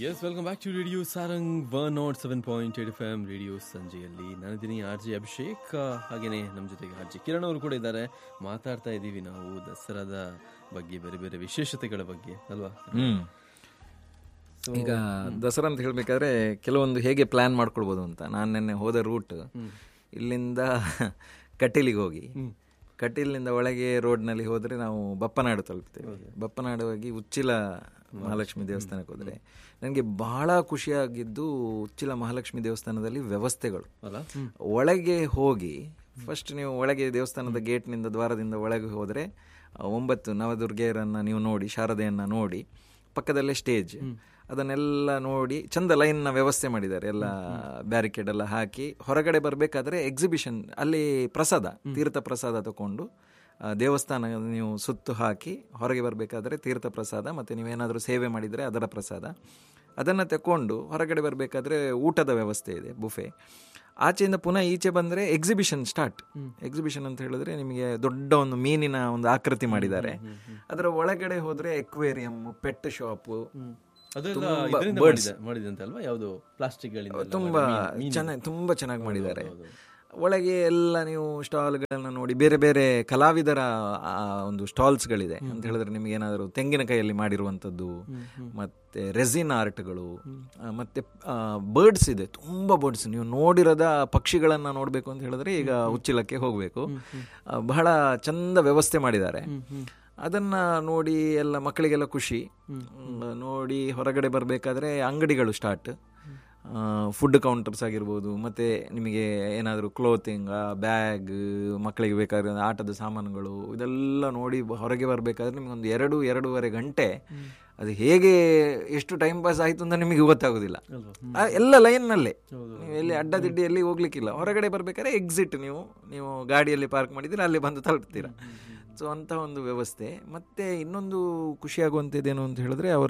S welcome back to radio Sarang one not seven point eight F M radio ಸಂಜೆಯಲ್ಲಿ ನಾನಿದ್ದೀನಿ R J Abhishek ಆ, ಹಾಗೇನೆ ನಮ್ಮ ಜೊತೆಗೆ ಆರ್ ಜೆ ಕಿರಣ್ ಅವರು ಕೂಡ ಇದ್ದಾರೆ ಮಾತಾಡ್ತಾ ಇದ್ದೀವಿ ನಾವು ದಸರಾದ ಬಗ್ಗೆ ಬೇರೆ ಬೇರೆ ವಿಶೇಷತೆಗಳ ಬಗ್ಗೆ ಅಲ್ವಾ ಹ್ಮ್ ಈಗ ದಸರಾ ಅಂತ ಹೇಳ್ಬೇಕಾದ್ರೆ ಕೆಲವೊಂದು ಹೇಗೆ ಪ್ಲಾನ್ ಮಾಡ್ಕೊಳ್ಬೋದು ಅಂತ ನಾನು ನಿನ್ನೆ ಹೋದ ರೂಟ್ ಇಲ್ಲಿಂದ ಕಟೀಲಿಗೆ ಹೋಗಿ ಕಟೀಲಿನಿಂದ ಒಳಗೆ ರೋಡ್ನಲ್ಲಿ ಹೋದ್ರೆ ನಾವು ಬಪ್ಪನಾಡು ತಲುಪ್ತೇವೆ ಬಪ್ಪನಾಡು ಹೋಗಿ ಉಚ್ಚಿಲ ಮಹಾಲಕ್ಷ್ಮಿ ದೇವಸ್ಥಾನಕ್ಕೆ ಹೋದ್ರೆ ನನಗೆ ಬಹಳ ಖುಷಿಯಾಗಿದ್ದು ಉಚ್ಚಿಲ ಮಹಾಲಕ್ಷ್ಮಿ ದೇವಸ್ಥಾನದಲ್ಲಿ ವ್ಯವಸ್ಥೆಗಳು ಅಲ್ಲ ಒಳಗೆ ಹೋಗಿ ಫಸ್ಟ್ ನೀವು ಒಳಗೆ ದೇವಸ್ಥಾನದ ಗೇಟ್ನಿಂದ ದ್ವಾರದಿಂದ ಒಳಗೆ ಹೋದರೆ ಆ, ಒಂಬತ್ತು ನವದುರ್ಗೆಯರನ್ನ ನೀವು ನೋಡಿ ಶಾರದೆಯನ್ನ ನೋಡಿ ಪಕ್ಕದಲ್ಲೇ ಸ್ಟೇಜ್ ಅದನ್ನೆಲ್ಲ ನೋಡಿ ಚಂದ ಲೈನ್ನ ವ್ಯವಸ್ಥೆ ಮಾಡಿದ್ದಾರೆ ಎಲ್ಲ ಬ್ಯಾರಿಕೇಡ್ ಎಲ್ಲ ಹಾಕಿ ಹೊರಗಡೆ ಬರಬೇಕಾದ್ರೆ ಎಕ್ಸಿಬಿಷನ್ ಅಲ್ಲಿ ಪ್ರಸಾದ ತೀರ್ಥ ಪ್ರಸಾದ ತಗೊಂಡು ಆ, ದೇವಸ್ಥಾನ ನೀವು ಸುತ್ತು ಹಾಕಿ ಹೊರಗೆ ಬರಬೇಕಾದ್ರೆ ತೀರ್ಥ ಪ್ರಸಾದ ಮತ್ತು ನೀವೇನಾದರೂ ಸೇವೆ ಮಾಡಿದರೆ ಅದರ ಪ್ರಸಾದ ಅದನ್ನು ತಕೊಂಡು ಹೊರಗಡೆ ಬರಬೇಕಾದ್ರೆ ಊಟದ ವ್ಯವಸ್ಥೆ ಇದೆ ಬುಫೆ ಆಚೆಯಿಂದ ಪುನಃ ಈಚೆ ಬಂದರೆ ಎಕ್ಸಿಬಿಷನ್ ಸ್ಟಾರ್ಟ್ ಎಕ್ಸಿಬಿಷನ್ ಅಂತ ಹೇಳಿದ್ರೆ ನಿಮಗೆ ದೊಡ್ಡ ಒಂದು ಮೀನಿನ ಒಂದು ಆಕೃತಿ ಮಾಡಿದ್ದಾರೆ ಅದರ ಒಳಗಡೆ ಹೋದ್ರೆ ಎಕ್ವೇರಿಯಂ ಪೆಟ್ ಶಾಪು ಅದೆಲ್ಲ ತುಂಬಾ ಇದರಿಂದ birds. ಮಾಡಿದ ಮಾಡಿದಂತೆ ಅಲ್ವಾ ಯಾವುದು ಪ್ಲಾಸ್ಟಿಕ್ ಗಳಿಂದ ತುಂಬಾ ಚೆನ್ನಾಗಿ ತುಂಬಾ ಚೆನ್ನಾಗಿ ಮಾಡಿದ್ದಾರೆ ಒಳಗೆ ಎಲ್ಲ ನೀವು ಸ್ಟಾಲ್ಗಳನ್ನ ನೋಡಿ ಬೇರೆ ಬೇರೆ ಕಲಾವಿದರ ಆ, ಒಂದು ಸ್ಟಾಲ್ಸ್ಗಳಿದೆ ಅಂತ ಹೇಳಿದ್ರೆ ನಿಮ್ಗೆ ಏನಾದರೂ ತೆಂಗಿನಕಾಯಲ್ಲಿ ಮಾಡಿರುವಂಥದ್ದು ಮತ್ತೆ ರೆಸಿನ್ ಆರ್ಟ್ಗಳು ಆ, ಮತ್ತೆ ಬರ್ಡ್ಸ್ ಇದೆ ತುಂಬಾ ಬರ್ಡ್ಸ್ ನೀವು ನೋಡಿರದ ಪಕ್ಷಿಗಳನ್ನ ನೋಡಬೇಕು ಅಂತ ಹೇಳಿದ್ರೆ ಈಗ ಉಚ್ಚಿಲಕ್ಕೆ ಹೋಗಬೇಕು ಬಹಳ ಚಂದ ವ್ಯವಸ್ಥೆ ಮಾಡಿದ್ದಾರೆ ಅದನ್ನ ನೋಡಿ ಎಲ್ಲ ಮಕ್ಕಳಿಗೆಲ್ಲ ಖುಷಿ ಹ್ಮ್, ನೋಡಿ ಹೊರಗಡೆ ಬರಬೇಕಾದ್ರೆ ಅಂಗಡಿಗಳು ಸ್ಟಾರ್ಟ್ ಫುಡ್ ಕೌಂಟರ್ಸ್ ಆಗಿರ್ಬೋದು ಮತ್ತು ನಿಮಗೆ ಏನಾದರೂ ಕ್ಲೋತಿಂಗ್ ಬ್ಯಾಗ್ ಮಕ್ಕಳಿಗೆ ಬೇಕಾಗಿರೋ ಆಟದ ಸಾಮಾನುಗಳು ಇದೆಲ್ಲ ನೋಡಿ ಬ- ಹೊರಗೆ ಬರಬೇಕಾದ್ರೆ ನಿಮಗೆ ಒಂದು ಎರಡು ಎರಡೂವರೆ ಗಂಟೆ ಅದು ಹೇಗೆ ಎಷ್ಟು ಟೈಮ್ ಪಾಸ್ ಆಯಿತು ಅಂತ ನಿಮಗೆ ಗೊತ್ತಾಗೋದಿಲ್ಲ ಆ, ಎಲ್ಲ ಲೈನ್ನಲ್ಲೇ ನೀವು ಎಲ್ಲಿ ಅಡ್ಡದಿಡ್ಡಿ ಎಲ್ಲಿ ಹೋಗ್ಲಿಕ್ಕಿಲ್ಲ ಹೊರಗಡೆ ಬರ್ಬೇಕಾದ್ರೆ ಎಕ್ಸಿಟ್ ನೀವು ನೀವು ಗಾಡಿಯಲ್ಲಿ ಪಾರ್ಕ್ ಮಾಡಿದ್ರೆ ಅಲ್ಲಿ ಬಂದು ತಲುಪ್ತೀರಾ ಸೊ ಅಂಥ ಒಂದು ವ್ಯವಸ್ಥೆ ಮತ್ತೆ ಇನ್ನೊಂದು ಖುಷಿಯಾಗುವಂಥದ್ದೇನು ಅಂತ ಹೇಳಿದ್ರೆ ಅವರ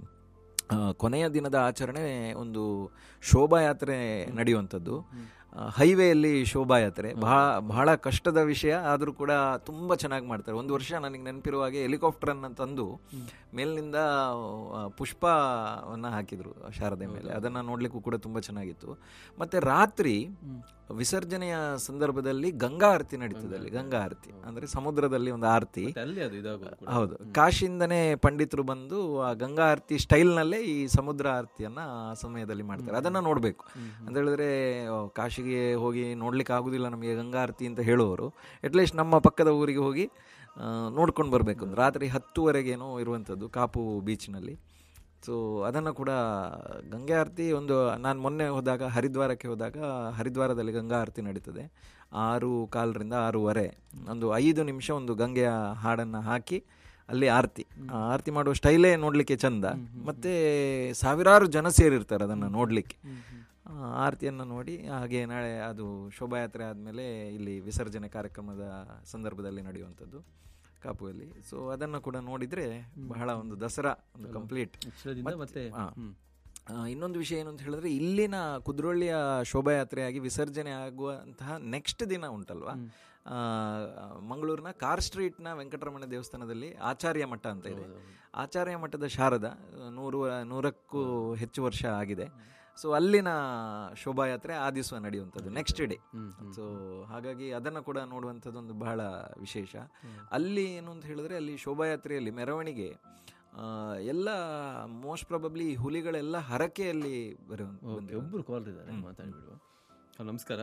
ಆ, ಕೊನೆಯ ದಿನದ ಆಚರಣೆ ಒಂದು ಶೋಭಾಯಾತ್ರೆ ನಡೆಯುವಂಥದ್ದು ಆ, ಹೈವೇಯಲ್ಲಿ ಶೋಭಾಯಾತ್ರೆ ಬಹಳ ಬಹಳ ಕಷ್ಟದ ವಿಷಯ ಆದರೂ ಕೂಡ ತುಂಬ ಚೆನ್ನಾಗಿ ಮಾಡ್ತಾರೆ ಒಂದು ವರ್ಷ ನನಗೆ ನೆನಪಿರುವ ಹಾಗೆ ಹೆಲಿಕಾಪ್ಟರನ್ನು ತಂದು ಮೇಲಿನಿಂದ ಆ, ಪುಷ್ಪವನ್ನು ಹಾಕಿದರು ಶಾರದೆ ಮೇಲೆ ಅದನ್ನು ನೋಡಲಿಕ್ಕೂ ಕೂಡ ತುಂಬ ಚೆನ್ನಾಗಿತ್ತು ಮತ್ತು ರಾತ್ರಿ ವಿಸರ್ಜನೆಯ ಸಂದರ್ಭದಲ್ಲಿ ಗಂಗಾ ಆರತಿ ನಡೀತದೆ ಅಲ್ಲಿ ಗಂಗಾ ಆರತಿ ಅಂದರೆ ಸಮುದ್ರದಲ್ಲಿ ಒಂದು ಆರತಿ ಅಲ್ಲಿ ಅದು ಇದಾಗೋದು ಕೂಡ. ಹೌದು ಕಾಶಿಯಿಂದನೇ ಪಂಡಿತರು ಬಂದು ಆ ಗಂಗಾ ಆರತಿ ಸ್ಟೈಲ್ನಲ್ಲೇ ಈ ಸಮುದ್ರ ಆರತಿಯನ್ನ ಆ ಸಮಯದಲ್ಲಿ ಮಾಡ್ತಾರೆ ಅದನ್ನ ನೋಡಬೇಕು ಅಂತ ಹೇಳಿದ್ರೆ ಓ, ಕಾಶಿಗೆ ಹೋಗಿ ನೋಡ್ಲಿಕ್ಕೆ ಆಗುದಿಲ್ಲ ನಮಗೆ ಗಂಗಾ ಆರತಿ ಅಂತ ಹೇಳುವವರು ಅಟ್ಲೀಸ್ಟ್ ನಮ್ಮ ಪಕ್ಕದ ಊರಿಗೆ ಹೋಗಿ ನೋಡ್ಕೊಂಡು ಬರಬೇಕು ರಾತ್ರಿ ಹತ್ತುವರೆಗೇನೋ ಇರುವಂಥದ್ದು ಕಾಪು ಬೀಚ್ನಲ್ಲಿ ಸೊ ಅದನ್ನು ಕೂಡ ಗಂಗೆ ಆರತಿ ಒಂದು ನಾನು ಮೊನ್ನೆ ಹೋದಾಗ ಹರಿದ್ವಾರಕ್ಕೆ ಹೋದಾಗ ಹರಿದ್ವಾರದಲ್ಲಿ ಗಂಗಾ ಆರತಿ ನಡೀತದೆ ಆರು ಕಾಲರಿಂದ ಆರೂವರೆ ಒಂದು ಐದು ನಿಮಿಷ ಒಂದು ಗಂಗೆಯ ಹಾಡನ್ನು ಹಾಕಿ ಅಲ್ಲಿ ಆರತಿ ಆ ಆರತಿ ಮಾಡುವ ಸ್ಟೈಲೇ ನೋಡಲಿಕ್ಕೆ ಚಂದ ಮತ್ತೆ ಸಾವಿರಾರು ಜನ ಸೇರಿರ್ತಾರೆ ಅದನ್ನು ನೋಡಲಿಕ್ಕೆ ಆರತಿಯನ್ನು ನೋಡಿ ಹಾಗೆ ನಾಳೆ ಅದು ಶೋಭಾಯಾತ್ರೆ ಆದಮೇಲೆ ಇಲ್ಲಿ ವಿಸರ್ಜನೆ ಕಾರ್ಯಕ್ರಮದ ಸಂದರ್ಭದಲ್ಲಿ ನಡೆಯುವಂಥದ್ದು ಕಾಪುವಲ್ಲಿ ಸೊ ಅದನ್ನು ಕೂಡ ನೋಡಿದರೆ ಬಹಳ ಒಂದು ದಸರಾ ಒಂದು ಕಂಪ್ಲೀಟ್ ಉಚ್ಚಿಲದಿಂದ ಮತ್ತೆ ಹ್ಮ್. ಇನ್ನೊಂದು ವಿಷಯ ಏನು ಅಂತ ಹೇಳಿದ್ರೆ ಇಲ್ಲಿನ ಕುದ್ರೋಳಿಯ ಶೋಭಾಯಾತ್ರೆಯಾಗಿ ವಿಸರ್ಜನೆ ಆಗುವಂತಹ ನೆಕ್ಸ್ಟ್ ದಿನ ಉಂಟಲ್ವಾ ಆ, ಮಂಗಳೂರಿನ ಕಾರ್ ಸ್ಟ್ರೀಟ್ನ ವೆಂಕಟರಮಣ ದೇವಸ್ಥಾನದಲ್ಲಿ ಆಚಾರ್ಯ ಮಠ ಅಂತ ಇದೆ ಆಚಾರ್ಯ ಮಠದ ಶಾರದ ನೂರು ನೂರಕ್ಕೂ ಹೆಚ್ಚು ವರ್ಷ ಆಗಿದೆ ಸೊ ಅಲ್ಲಿನ ಶೋಭಾಯಾತ್ರೆ ಆ ದಿವಸ ನಡೆಯುವಂಥದ್ದು ನೆಕ್ಸ್ಟ್ ಡೇ ಸೊ ಹಾಗಾಗಿ ಅದನ್ನು ಕೂಡ ನೋಡುವಂಥದ್ದು ಒಂದು ಬಹಳ ವಿಶೇಷ ಅಲ್ಲಿ ಏನು ಅಂತ ಹೇಳಿದ್ರೆ ಅಲ್ಲಿ ಶೋಭಾಯಾತ್ರೆಯಲ್ಲಿ ಮೆರವಣಿಗೆ ಆ, ಎಲ್ಲ ಮೋಸ್ಟ್ ಪ್ರಾಬಬ್ಲಿ ಹುಲಿಗಳೆಲ್ಲ ಹರಕೆಯಲ್ಲಿ ಬರುವ ಓಕೆ ಒಬ್ಬರು ಕಾಲ್ ಇದ್ದಾರೆ ಮಾತಾಡ್ಬಿಡುವ ಹಲೋ ನಮಸ್ಕಾರ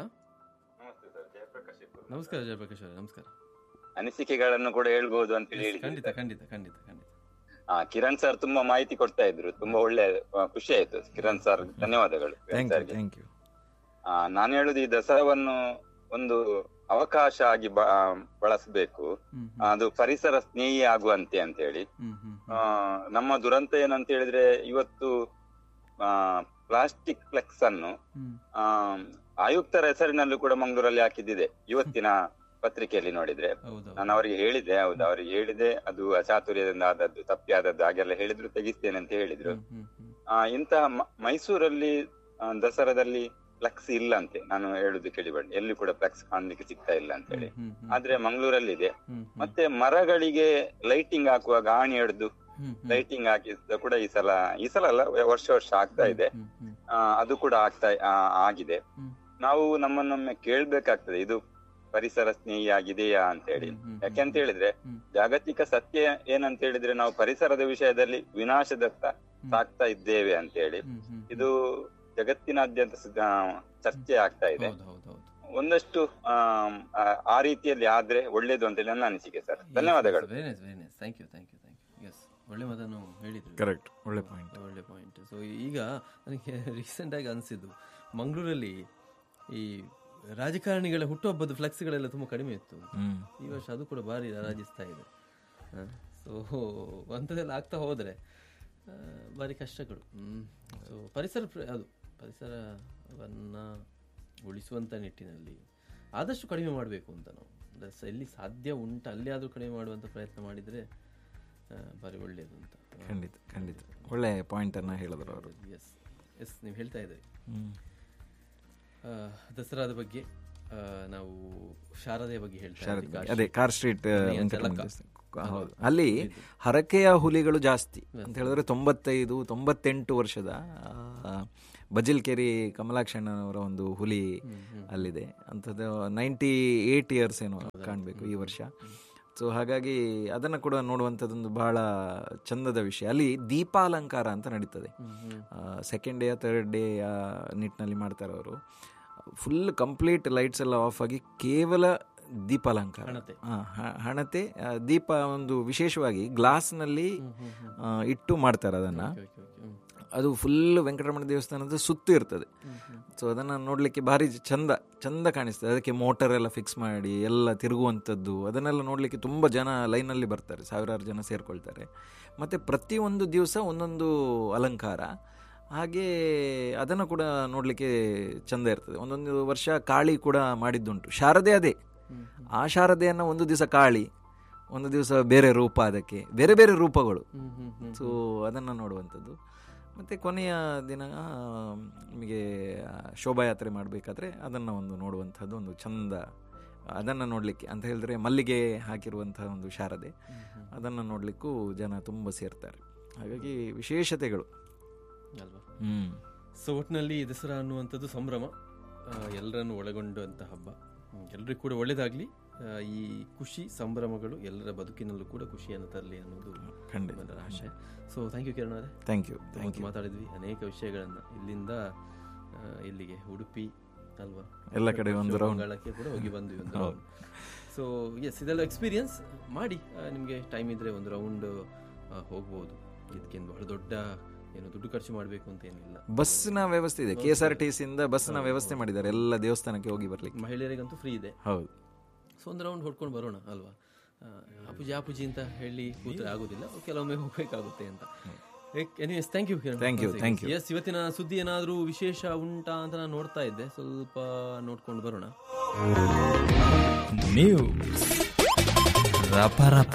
ನಮಸ್ಕಾರ ಜಯಪ್ರಕಾಶ್ ಅವರೇ ನಮಸ್ಕಾರ ಅನಿಸಿಕೆಗಳನ್ನು ಕೂಡ ಹೇಳ್ಬೋದು ಅಂತ ಹೇಳಿ ಖಂಡಿತ ಖಂಡಿತ ಖಂಡಿತ ಖಂಡಿತ ಆ ಕಿರಣ್ ಸರ್ ತುಂಬಾ ಮಾಹಿತಿ ಕೊಡ್ತಾ ಇದ್ರು ತುಂಬಾ ಒಳ್ಳೆ ಆ, ಖುಷಿ ಆಯ್ತು ಕಿರಣ್ ಸರ್ ಧನ್ಯವಾದಗಳು ಕಿರಣ್ ಥ್ಯಾಂಕ್ ಯು ಸರ್ಗೆ. ಥ್ಯಾಂಕ್ ಯು ಆ, ನಾನು ಹೇಳುದು ಈ ದಸರಾವನ್ನು ಒಂದು ಅವಕಾಶ ಆಗಿ ಬ- ಆ, ಬಳಸಬೇಕು ಹ್ಮ್ ಅದು ಪರಿಸರ ಸ್ನೇಹಿ ಆಗುವಂತೆ ಅಂತ ಹೇಳಿ ಹ್ಮ್ ಹ್ಮ್ ಆ, ನಮ್ಮ ದುರಂತ ಏನಂತ ಹೇಳಿದ್ರೆ ಇವತ್ತು ಪ್ಲಾಸ್ಟಿಕ್ ಫ್ಲೆಕ್ಸ್ ಅನ್ನು ಹ್ಮ್ ಆ, ಆಯುಕ್ತರ ಹೆಸರಿನಲ್ಲೂ ಕೂಡ ಮಂಗಳೂರಲ್ಲಿ ಹಾಕಿದ್ದಿದೆ ಇವತ್ತಿನ ಪತ್ರಿಕೆಯಲ್ಲಿ ನೋಡಿದ್ರೆ ಹೌದು ನಾನು ಅವರಿಗೆ ಹೇಳಿದೆ ಹೌದು ಅವರಿಗೆ ಹೇಳಿದೆ ಅದು ಅಚಾತುರ್ಯದಿಂದ ಆದದ್ದು ತಪ್ಪಿ ಆದದ್ದು ಹಾಗೆಲ್ಲ ಹೇಳಿದ್ರು ತೆಗಿಸ್ತೇನೆ ಅಂತ ಹೇಳಿದ್ರು ಹ್ಮ್ ಹ್ಮ್ ಹ್ಮ್ ಆ ಇಂತಹ ಮ- ಮೈಸೂರಲ್ಲಿ ಆ, ದಸರಾದಲ್ಲಿ ಫ್ಲೆಕ್ಸ್ ಇಲ್ಲ ಅಂತೆ ನಾನು ಹೇಳುದು ಕೇಳಿಬಂಡೆ ಎಲ್ಲಿ ಕೂಡ ಫ್ಲೆಕ್ಸ್ ಕಾಣ್ಲಿಕ್ಕೆ ಸಿಗ್ತಾ ಇಲ್ಲ ಅಂತ ಹೇಳಿ ಹ್ಮ್ ಹ್ಮ್ ಆದ್ರೆ ಮಂಗಳೂರಲ್ಲಿ ಇದೆ ಹ್ಮ್ ಹ್ಮ್ ಮತ್ತೆ ಮರಗಳಿಗೆ ಲೈಟಿಂಗ್ ಹಾಕುವಾಗ ಆಣಿ ಹಿಡಿದು ಹ್ಮ್, ಹ್ಮ್. ಲೈಟಿಂಗ್ ಆಗಿದ್ದ ಕೂಡ ಈ ಸಲ ಈ ಸಲ ಅಲ್ಲ ವರ್ಷ ವರ್ಷ ಆಗ್ತಾ ಇದೆ ಹ್ಮ್, ಹ್ಮ್, ಆ, ಅದು ಕೂಡ ಆಗ್ತಾ ಆ, ಆಗಿದೆ ಹ್ಮ್. ನಾವು ನಮ್ಮನ್ನೊಮ್ಮೆ ಕೇಳ್ಬೇಕಾಗ್ತದೆ ಇದು ಪರಿಸರ ಸ್ನೇಹಿ ಆಗಿದೆಯಾ ಅಂತ ಹೇಳಿ ಹ್ಮ್, ಹ್ಮ್, ಯಾಕೆಂತ ಹೇಳಿದ್ರೆ ಹ್ಮ್. ಜಾಗತಿಕ ಸತ್ಯ ಏನಂತ ಹೇಳಿದ್ರೆ ನಾವು ಪರಿಸರದ ವಿಷಯದಲ್ಲಿ ವಿನಾಶದತ್ತ ಸಾಕ್ತಾ ಇದ್ದೇವೆ ಅಂತ ಹೇಳಿ ಹ್ಮ್, ಹ್ಮ್, ಹ್ಮ್. ಇದು ಜಗತ್ತಿನಾದ್ಯಂತ ಸ- ಆ, ಚರ್ಚೆ ಆಗ್ತಾ ಇದೆ ಹೌದು ಹೌದು ಹೌದು ಒಂದಷ್ಟು ಆಮ್, ಆ, ಆ ರೀತಿಯಲ್ಲಿ ಆದ್ರೆ ಒಳ್ಳೇದು ಅಂತ ಹೇಳಿ ನನ್ನ ಅನಿಸಿಕೆ ಸರ್ ಧನ್ಯವಾದಗಳು very nice very nice thank you thank you thank you yes ಒಳ್ಳೆ ಮಾತನ್ನು ಹೇಳಿದ್ರು ಕರೆಕ್ಟ್ ಒಳ್ಳೆ ಪಾಯಿಂಟ್ ಒಳ್ಳೆ ಪಾಯಿಂಟ್ ಸೊ ಈಗ ನನಗೆ ರೀಸೆಂಟಾಗಿ ಅನಿಸಿದ್ದು ಮಂಗಳೂರಲ್ಲಿ ಈ ರಾಜಕಾರಣಿಗಳ ಹುಟ್ಟುಹಬ್ಬದ ಫ್ಲೆಕ್ಸ್ಗಳೆಲ್ಲ ತುಂಬ ಕಡಿಮೆ ಇತ್ತು ಹ್ಮ್ ಈ ವರ್ಷ ಅದು ಕೂಡ ಭಾರಿ ರಾಜಿಸ್ತಾ ಇದೆ ಸೊ ಅಂಥದ್ದೆಲ್ಲ ಆಗ್ತಾ ಹೋದರೆ ಭಾರಿ ಕಷ್ಟಗಳು ಸೊ ಪರಿಸರ ಪ್ರ- ಅದು ಪರಿಸರವನ್ನು ಉಳಿಸುವಂಥ ನಿಟ್ಟಿನಲ್ಲಿ ಆದಷ್ಟು ಕಡಿಮೆ ಮಾಡಬೇಕು ಅಂತ ನಾವು ಅಂದ್ರೆ ಸ- ಎಲ್ಲಿ ಸಾಧ್ಯ ಉಂಟು ಅಲ್ಲಿ ಆದರೂ ಕಡಿಮೆ ಮಾಡುವಂಥ ಪ್ರಯತ್ನ ಮಾಡಿದರೆ ಭಾರಿ ಒಳ್ಳೆಯದು ಅಂತ ಖಂಡಿತ ಖಂಡಿತ ಒಳ್ಳೆ ಪಾಯಿಂಟನ್ನು ಹೇಳಿದ್ರು ಅವರು ಎಸ್ ಎಸ್ ನೀವು ಹೇಳ್ತಾ ಇದ್ದೀರಿ ಹ್ಮ್ ಆ, ದಸರಾದ ಬಗ್ಗೆ ಆ, ನಾವು ಶಾರದೆಯ ಬಗ್ಗೆ ಹೇಳ್ತಾ ಶಾರದೆ ಇದ್ವಿ. ಬಗ್ಗೆ. ಅದೇ ಕಾರ್ ಸ್ಟ್ರೀಟ್ ಮನೆಯ ವೆಂಕಟರಮಣ ಜಲಕ. ದೇವಸ್ಥಾನ. ಹೌದು ಅಲ್ಲಿ ಹರಕೆಯ ಹುಲಿಗಳು ಜಾಸ್ತಿ ಅಂತ ಹೇಳಿದ್ರೆ ತೊಂಬತ್ತೈದು ತೊಂಬತ್ತೆಂಟು ವರ್ಷದ ಆ, ಬಜಿಲ್ಕೆರಿ ಕಮಲಾಕ್ಷಣ್ಣನವರ ಒಂದು ಹುಲಿ ಅಲ್ಲಿದೆ ಅಂಥದ್ದು ನೈಂಟಿ ಏಟ್ ಇಯರ್ಸ್ ಏನೋ ಕಾಣಬೇಕು ಈ ವರ್ಷ ಸೊ ಹಾಗಾಗಿ ಅದನ್ನು ಕೂಡ ನೋಡುವಂಥದ್ದೊಂದು ಬಹಳ ಚಂದದ ವಿಷಯ ಅಲ್ಲಿ ದೀಪಾಲಂಕಾರ ಅಂತ ನಡೀತದೆ ಸೆಕೆಂಡ್ ಡೇ ಥರ್ಡ್ ಡೇ ನಿಟ್ಟಿನಲ್ಲಿ ಮಾಡ್ತಾರೆ ಅವರು ಫುಲ್ ಕಂಪ್ಲೀಟ್ ಲೈಟ್ಸ್ ಎಲ್ಲ ಆಫ್ ಆಗಿ ಕೇವಲ ದೀಪಾಲಂಕಾರ ಹಣತೆ. ಆ, ಹ- ಹಣತೆ ಆ, ದೀಪ ಒಂದು ವಿಶೇಷವಾಗಿ ಗ್ಲಾಸ್ನಲ್ಲಿ ಆ, ಇಟ್ಟು ಮಾಡ್ತಾರೆ ಅದನ್ನು ಓಕೆ ಓಕೆ ಓಕೆ ಹ್ಮ್. ಅದು ಫುಲ್ ವೆಂಕಟರಮಣ ದೇವಸ್ಥಾನದ ಸುತ್ತು ಇರ್ತದೆ ಸೊ ಅದನ್ನು ನೋಡಲಿಕ್ಕೆ ಭಾರಿ ಚಂದ ಚಂದ ಕಾಣಿಸ್ತದೆ ಅದಕ್ಕೆ ಮೋಟರ್ ಎಲ್ಲ ಫಿಕ್ಸ್ ಮಾಡಿ ಎಲ್ಲ ತಿರುಗುವಂಥದ್ದು ಅದನ್ನೆಲ್ಲ ನೋಡಲಿಕ್ಕೆ ತುಂಬ ಜನ ಲೈನಲ್ಲಿ ಬರ್ತಾರೆ ಸಾವಿರಾರು ಜನ ಸೇರ್ಕೊಳ್ತಾರೆ ಮತ್ತು ಪ್ರತಿಯೊಂದು ದಿವಸ ಒಂದೊಂದು ಅಲಂಕಾರ ಹಾಗೆ ಅದನ್ನು ಕೂಡ ನೋಡಲಿಕ್ಕೆ ಚಂದ ಇರ್ತದೆ ಒಂದೊಂದು ವರ್ಷ ಕಾಳಿ ಕೂಡ ಮಾಡಿದ್ದುಂಟು ಶಾರದೆ ಅದೇ ಆ ಶಾರದೆಯನ್ನು ಒಂದು ದಿವಸ ಕಾಳಿ ಒಂದು ದಿವಸ ಬೇರೆ ರೂಪ ಅದಕ್ಕೆ ಬೇರೆ ಬೇರೆ ರೂಪಗಳು ಹ್ಮ್, ಹ್ಮ್, ಹ್ಮ್. ಸೊ ಅದನ್ನು ನೋಡುವಂಥದ್ದು ಮತ್ತು ಕೊನೆಯ ದಿನ ಆ, ನಿಮಗೆ ಆ, ಶೋಭಾಯಾತ್ರೆ ಮಾಡಬೇಕಾದ್ರೆ ಅದನ್ನು ಒಂದು ನೋಡುವಂಥದ್ದು ಒಂದು ಚಂದ ಅದನ್ನು ನೋಡಲಿಕ್ಕೆ ಅಂತ ಹೇಳಿದ್ರೆ ಮಲ್ಲಿಗೆ ಹಾಕಿರುವಂತಹ ಒಂದು ಶಾರದೆ ಅದನ್ನು ನೋಡಲಿಕ್ಕೂ ಜನ ತುಂಬ ಸೇರ್ತಾರೆ ಹಾಗಾಗಿ ವಿಶೇಷತೆಗಳು ಅಲ್ವಾ ಹ್ಞೂ ಸೊ ಒಟ್ಟಿನಲ್ಲಿ ದಸರಾ ಅನ್ನುವಂಥದ್ದು ಸಂಭ್ರಮ ಆ, ಎಲ್ಲರನ್ನು ಒಳಗೊಂಡಂಥ ಹಬ್ಬ ಎಲ್ರಿಗೂ ಕೂಡ ಒಳ್ಳೇದಾಗ್ಲಿ ಆ, ಈ ಖುಷಿ ಸಂಭ್ರಮಗಳು ಎಲ್ಲರ ಬದುಕಿನಲ್ಲೂ ಕೂಡ ಖುಷಿಯನ್ನು ತರಲಿ ಅನ್ನೋದು ಖಂಡಿತ ನಮ್ಮೆಲ್ಲರ ಆಶೆ ಸೊ ಥ್ಯಾಂಕ್ ಯು ಕಿರಣ್ ಅವರೇ ಥ್ಯಾಂಕ್ ಯು ಥ್ಯಾಂಕ್ ಇವತ್ತು ಯು ಮಾತಾಡಿದ್ವಿ ಅನೇಕ ವಿಷಯಗಳನ್ನು ಇಲ್ಲಿಂದ ಆ, ಇಲ್ಲಿಗೆ ಉಡುಪಿ ಅಲ್ವಾ ಎಲ್ಲ ಕಡೆ ಒಂದು round. ಶಿವಮೊಗ್ಗಕ್ಕೆ ಕೂಡ ಹೋಗಿ ಬಂದ್ವಿ ಒಂದು ರೌಂಡ್ ಸೊ ಎಸ್ ಇದೆಲ್ಲ ಎಕ್ಸ್ಪೀರಿಯನ್ಸ್ ಮಾಡಿ ನಿಮಗೆ ಟೈಮ್ ಇದ್ರೆ ಒಂದು ರೌಂಡ್ ಹೋಗ್ಬೋದು ಇದಕ್ಕೇನು ಬಹಳ ದೊಡ್ಡ ಏನು ದುಡ್ಡು ಖರ್ಚು ಮಾಡಬೇಕು ಅಂತ ಏನಿಲ್ಲ ಬಸ್ಸಿನ ವ್ಯವಸ್ಥೆ ಇದೆ ಕೆ ಎಸ್ ಆರ್ ಟಿ ಸಿಯಿಂದ ಬಸ್ಸಿನ ವ್ಯವಸ್ಥೆ ಮಾಡಿದ್ದಾರೆ ಎಲ್ಲ ದೇವಸ್ಥಾನಕ್ಕೆ ಹೋಗಿ ಬರ್ಲಿಕ್ಕೆ ಮಹಿಳೆಯರಿಗಂತೂ ಫ್ರೀ ಇದೆ ಹೌದು ಸೊ ಒಂದು ರೌಂಡ್ ಹೊಡ್ಕೊಂಡು ಬರೋಣ ಅಲ್ವಾ ಆ, ಅಪುಜಿ ಅಪುಜಿ ಅಂತ ಹೇಳಿ ಕೂತ್ರೆ ಆಗೋದಿಲ್ಲ ಕೆಲವೊಮ್ಮೆ ಹೋಗ್ಬೇಕಾಗುತ್ತೆ ಅಂತ anyways thank you Thank you, thank you. Yes ಇವತ್ತಿನ ಸುದ್ದಿ ಏನಾದರೂ ವಿಶೇಷ ಉಂಟಾ ಅಂತ ನಾನು ನೋಡ್ತಾ ಇದ್ದೆ ಸ್ವಲ್ಪ ನೋಡ್ಕೊಂಡು ಬರೋಣ ನ್ಯೂಸ್ ರಪ ರಪ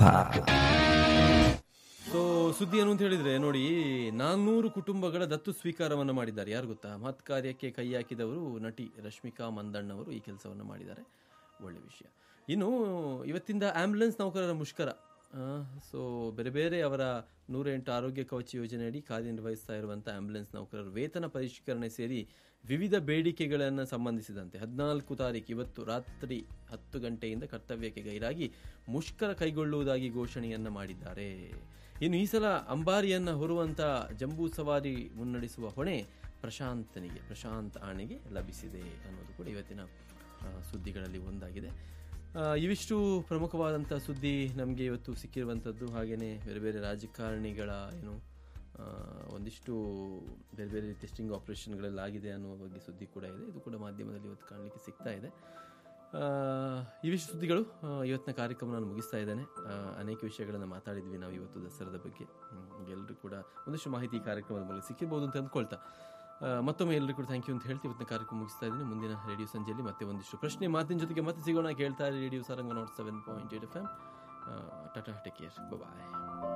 ಸೊ ಸುದ್ದಿ ಏನು ಅಂತ ಹೇಳಿದ್ರೆ ನೋಡಿ ನಾನ್ನೂರು ಕುಟುಂಬಗಳ ದತ್ತು ಸ್ವೀಕಾರವನ್ನು ಮಾಡಿದ್ದಾರೆ ಯಾರು ಗೊತ್ತಾ ಮಹತ್ ಕಾರ್ಯಕ್ಕೆ ಕೈ ಹಾಕಿದವರು ನಟಿ ರಶ್ಮಿಕಾ ಮಂದಣ್ಣವರು ಈ ಕೆಲಸವನ್ನು ಮಾಡಿದ್ದಾರೆ ಒಳ್ಳೆ ವಿಷಯ ಇನ್ನು ಇವತ್ತಿಂದ ಆಂಬ್ಯುಲೆನ್ಸ್ ನೌಕರರ ಮುಷ್ಕರ ಸೊ ಬೇರೆ ಬೇರೆ ಅವರ ನೂರ ಎಂಟು ಆರೋಗ್ಯ ಕವಚ ಯೋಜನೆಯಡಿ ಕಾರ್ಯನಿರ್ವಹಿಸ್ತಾ ಇರುವಂಥ ಆಂಬ್ಯುಲೆನ್ಸ್ ನೌಕರರ ವೇತನ ಪರಿಷ್ಕರಣೆ ಸೇರಿ ವಿವಿಧ ಬೇಡಿಕೆಗಳನ್ನು ಸಂಬಂಧಿಸಿದಂತೆ ಹದಿನಾಲ್ಕು ತಾರೀಕು ಇವತ್ತು ರಾತ್ರಿ ಹತ್ತು ಗಂಟೆಯಿಂದ ಕರ್ತವ್ಯಕ್ಕೆ ಗೈರಾಗಿ ಮುಷ್ಕರ ಕೈಗೊಳ್ಳುವುದಾಗಿ ಘೋಷಣೆಯನ್ನ ಮಾಡಿದ್ದಾರೆ ಇನ್ನು ಈ ಸಲ ಅಂಬಾರಿಯನ್ನ ಹೊರುವಂತ ಜಂಬೂ ಸವಾರಿ ಮುನ್ನಡೆಸುವ ಹೊಣೆ ಪ್ರಶಾಂತನಿಗೆ ಪ್ರಶಾಂತ್ ಆಣೆಗೆ ಲಭಿಸಿದೆ ಅನ್ನೋದು ಕೂಡ ಇವತ್ತಿನ ಆ, ಸುದ್ದಿಗಳಲ್ಲಿ ಒಂದಾಗಿದೆ ಆ, ಇವಿಷ್ಟು ಪ್ರಮುಖವಾದಂಥ ಸುದ್ದಿ ನಮಗೆ ಇವತ್ತು ಸಿಕ್ಕಿರುವಂಥದ್ದು ಹಾಗೆಯೇ ಬೇರೆ ಬೇರೆ ರಾಜಕಾರಣಿಗಳ ಏನು ಆ, ಒಂದಿಷ್ಟು ಬೇರೆ ಬೇರೆ ರೀತಿಯ ಸ್ಟಿಂಗ್ ಆಪರೇಷನ್ಗಳೆಲ್ಲ ಆಗಿದೆ ಅನ್ನುವ ಬಗ್ಗೆ ಸುದ್ದಿ ಕೂಡ ಇದೆ ಇದು ಕೂಡ ಮಾಧ್ಯಮದಲ್ಲಿ ಇವತ್ತು ಕಾಣಲಿಕ್ಕೆ ಸಿಗ್ತಾ ಇದೆ ಆ, ಇವಿಷ್ಟು ಸುದ್ದಿಗಳು ಆ, ಇವತ್ತಿನ ಕಾರ್ಯಕ್ರಮ ನಾನು ಮುಗಿಸ್ತಾ ಇದ್ದೇನೆ ಆ, ಅನೇಕ ವಿಷಯಗಳನ್ನು ಮಾತಾಡಿದ್ವಿ ನಾವು ಇವತ್ತು ದಸರಾದ ಬಗ್ಗೆ ಎಲ್ಲರೂ ಕೂಡ ಒಂದಿಷ್ಟು ಮಾಹಿತಿ ಈ ಕಾರ್ಯಕ್ರಮದ ಮೂಲಕ ಸಿಕ್ಕಿರ್ಬೋದು ಅಂತ ಅಂದ್ಕೊಳ್ತಾ ಆ, ಮತ್ತೊಮ್ಮೆ ಎಲ್ಲರಿಗೂ ಕೂಡ ಥ್ಯಾಂಕ್ ಯು ಅಂತ ಹೇಳ್ತೀವಿ ಇವತ್ತಿನ ಕಾರ್ಯಕ್ರಮ ಮುಗಿಸ್ತಾ ಇದ್ದೀನಿ ಮುಂದಿನ ರೇಡಿಯೋ ಸಂಜೆಯಲ್ಲಿ ಮತ್ತೆ ಒಂದಿಷ್ಟು ಪ್ರಶ್ನೆ ಮಾತಿನ ಜೊತೆಗೆ ಮತ್ತೆ ಸಿಗೋಣ ಕೇಳ್ತಾ radio Saranga nought seven point eight F M tata take care ಬಾಯ್